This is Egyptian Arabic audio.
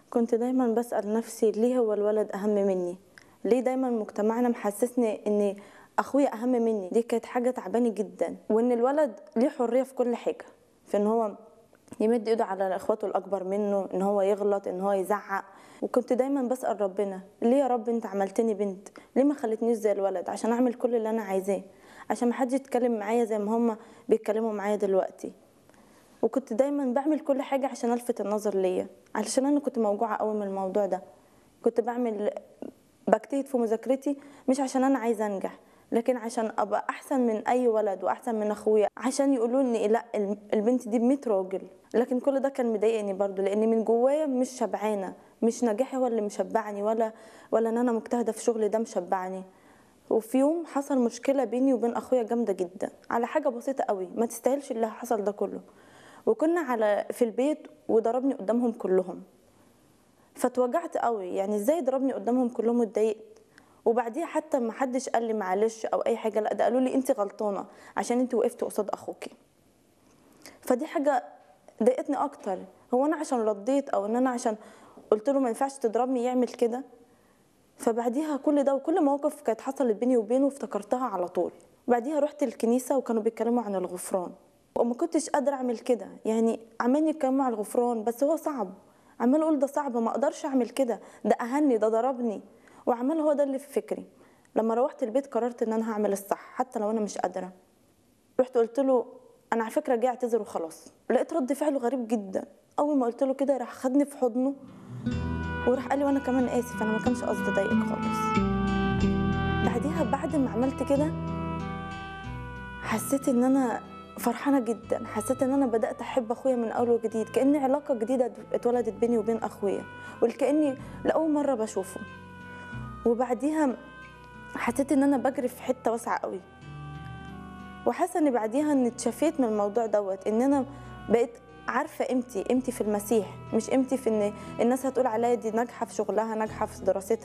كنت دايما بسأل نفسي ليه هو الولد أهم مني ليه دايما مجتمعنا محسسني ان اخويا اهم مني دي كانت حاجة تعباني جدا وان الولد ليه حرية في كل حاجة في ان هو يمد ايده على اخواته الاكبر منه ان هو يغلط ان هو يزعق وكنت دايما بسأل ربنا ليه يا رب انت عملتني بنت ليه ما خلتنيش زي الولد عشان اعمل كل اللي انا عايزاه عشان ما حدش يتكلم معايا زي ما هما بيتكلموا معايا دلوقتي وكنت دايما بعمل كل حاجة عشان ألفت النظر ليا علشان أنا كنت موجوعة قوي من الموضوع ده كنت بعمل بجتهد في مذاكرتي مش عشان أنا عايزة أنجح لكن عشان أبقى أحسن من أي ولد وأحسن من أخويا عشان يقولوا لي لا البنت دي بمية راجل لكن كل ده كان مضايقني برضو لأن من جوايا مش شبعانة مش نجاحي هو اللي مشبعني ولا ولا إن أنا مجتهدة في شغلي ده مشبعني وفي يوم حصل مشكلة بيني وبين أخويا جامدة جدا على حاجة بسيطة قوي ما تستاهلش اللي حصل ده كله وكنا على في البيت وضربني قدامهم كلهم فاتوجعت قوي يعني ازاي ضربني قدامهم كلهم واتضايقت وبعديها حتى ما حدش قال لي معلش او اي حاجه لا ده قالوا لي انت غلطانه عشان انت وقفتي قصاد اخوكي فدي حاجه ضايقتني اكتر هو انا عشان رديت او ان انا عشان قلت له ما ينفعش تضربني يعمل كده فبعديها كل ده وكل مواقف كانت حصلت بيني وبينه افتكرتها على طول بعديها رحت الكنيسه وكانوا بيتكلموا عن الغفران وما كنتش قادره اعمل كده يعني عمالين يتكلموا على الغفران بس هو صعب عمال اقول ده صعب ما اقدرش اعمل كده ده اهني ده ضربني وعمال هو ده اللي في فكري لما روحت البيت قررت ان انا هعمل الصح حتى لو انا مش قادره رحت قلت له انا على فكره جاي اعتذر وخلاص لقيت رد فعله غريب جدا اول ما قلت له كده راح خدني في حضنه وراح قال لي وانا كمان اسف انا ما كانش قصدي اضايقك خالص بعديها بعد ما عملت كده حسيت ان انا فرحانة جدا حسيت ان انا بدأت احب اخويا من اول وجديد كأن علاقة جديدة اتولدت بيني وبين اخويا وكأني لأول مرة بشوفه وبعديها حسيت ان انا بجري في حتة واسعة قوي وحاسة ان بعديها ان اتشفيت من الموضوع دوت ان انا بقيت عارفة قيمتي قيمتي في المسيح مش قيمتي في ان الناس هتقول عليا دي ناجحة في شغلها ناجحة في دراستها